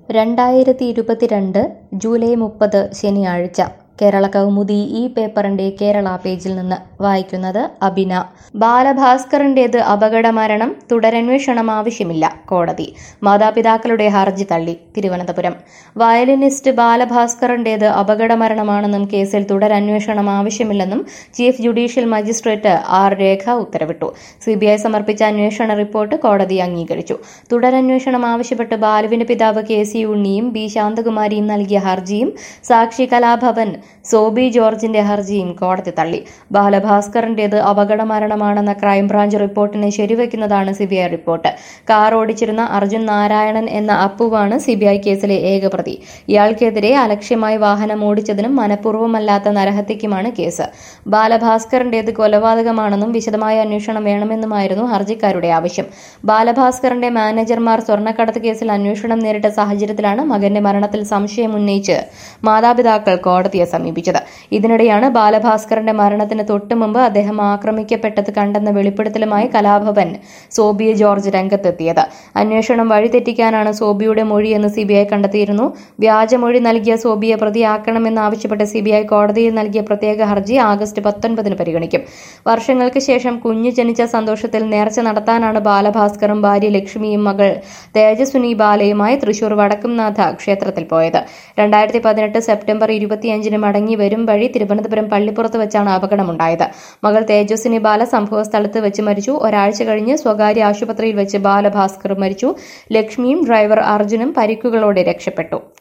രണ്ടായിരത്തി ഇരുപത്തിരണ്ട് ജൂലൈ മുപ്പത് ശനിയാഴ്ച കേരള കൗമുദി ഈ പേപ്പറിന്റെ കേരള പേജിൽ നിന്ന് വായിക്കുന്നത് അബിന ബാലഭാസ്കറിന്റേത് അപകടമരണം തുടരന്വേഷണം ആവശ്യമില്ല കോടതി മാതാപിതാക്കളുടെ ഹർജി തള്ളി തിരുവനന്തപുരം വയലിനിസ്റ്റ് ബാലഭാസ്കറിന്റേത് അപകടമരണമാണെന്നും കേസിൽ തുടരന്വേഷണം ആവശ്യമില്ലെന്നും chief judicial magistrate R Rekha ഉത്തരവിട്ടു സിബിഐ സമർപ്പിച്ച അന്വേഷണ റിപ്പോർട്ട് കോടതി അംഗീകരിച്ചു തുടരന്വേഷണം ആവശ്യപ്പെട്ട് ബാലുവിന്റെ പിതാവ് കെ സി ഉണ്ണിയും ബി ശാന്തകുമാരിയും നൽകിയ ഹർജിയും സാക്ഷി കലാഭവൻ സോബി ജോർജിന്റെ ഹർജിയും കോടതി തള്ളി ബാലഭാസ്കറിന്റേത് അപകടമരണമാണെന്ന ക്രൈംബ്രാഞ്ച് റിപ്പോർട്ടിനെ ശരിവെക്കുന്നതാണ് സിബിഐ റിപ്പോർട്ട് കാർ ഓടിച്ചിരുന്ന അർജുൻ നാരായണൻ എന്ന അപ്പുവാണ് സിബിഐ കേസിലെ ഏക പ്രതി ഇയാൾക്കെതിരെ അലക്ഷ്യമായി വാഹനം ഓടിച്ചതിനും മനഃപൂർവ്വമല്ലാത്ത നരഹത്യക്കുമാണ് കേസ് ബാലഭാസ്കറിന്റേത് കൊലപാതകമാണെന്നും വിശദമായ അന്വേഷണം വേണമെന്നുമായിരുന്നു ഹർജിക്കാരുടെ ആവശ്യം ബാലഭാസ്കറിന്റെ മാനേജർമാർ സ്വർണ്ണക്കടത്ത് കേസിൽ അന്വേഷണം നേരിട്ട സാഹചര്യത്തിലാണ് മകന്റെ മരണത്തിൽ സംശയം ഉന്നയിച്ച് മാതാപിതാക്കൾ കോടതിയെ സമീപിച്ചത് ഇതിനിടെയാണ് ബാലഭാസ്കറിന്റെ മരണത്തിന് തൊട്ടു മുമ്പ് അദ്ദേഹം ആക്രമിക്കപ്പെട്ടത് കണ്ടെന്ന വെളിപ്പെടുത്തലുമായി കലാഭവൻ സോബിയ ജോർജ് രംഗത്തെത്തിയത് അന്വേഷണം വഴിതെറ്റിക്കാനാണ് സോബിയുടെ മൊഴിയെന്ന് സിബിഐ കണ്ടെത്തിയിരുന്നു വ്യാജമൊഴി നൽകിയ സോബിയെ പ്രതിയാക്കണമെന്നാവശ്യപ്പെട്ട് സിബിഐ കോടതിയിൽ നൽകിയ പ്രത്യേക ഹർജി ആഗസ്റ്റ് പത്തൊൻപതിന് പരിഗണിക്കും വർഷങ്ങൾക്ക് ശേഷം കുഞ്ഞു ജനിച്ച സന്തോഷത്തിൽ നേർച്ച നടത്താനാണ് ബാലഭാസ്കറും ഭാര്യ ലക്ഷ്മിയും മകൾ തേജസ്വിനി ബാലയുമായി തൃശൂർ വടക്കുംനാഥ ക്ഷേത്രത്തിൽ പോയത് രണ്ടായിരത്തി പതിനെട്ട് സെപ്റ്റംബർ ഇരുപത്തിയഞ്ചിന് മടങ്ങി വരും വഴി തിരുവനന്തപുരം പള്ളിപ്പുറത്ത് വെച്ചാണ് അപകടമുണ്ടായത് മകൾ തേജസ്വിനി ബാല സംഭവ സ്ഥലത്ത് വെച്ച് മരിച്ചു ഒരാഴ്ച കഴിഞ്ഞ് സ്വകാര്യ ആശുപത്രിയിൽ വെച്ച് ബാലഭാസ്കർ മരിച്ചു ലക്ഷ്മിയും ഡ്രൈവർ അർജുനും പരിക്കുകളോടെ രക്ഷപ്പെട്ടു